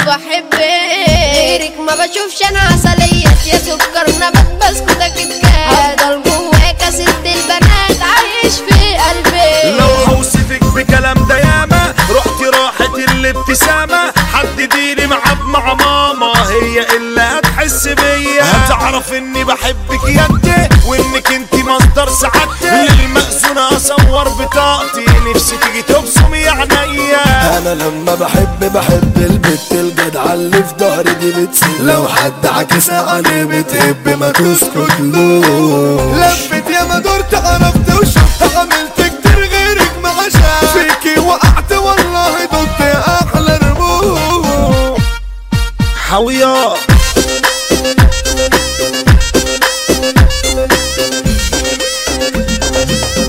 بحبك غيرك ما بشوفش انا عسلية يا سكر نبات بسكوتك اتكاد هفضل جواك يا ست البنات عايش في قلبي لو هوصفك بكلام ده ياما رحت راحت الابتسامة حدديني مع مع ماما هي اللي هتحس بيا هتعرف اني بحبك يا انت وانك انت مصدر سعادتي للمأذونة اصور بطاقتي نفسي تيجي تبصم يا عينيا انا لما بحب بحب البت الجدعة اللي في ظهري دي بتسيب لو حد عكسها عليه بتهب ما تسكت له لفت يا ما دورت عرفت وشفت عملت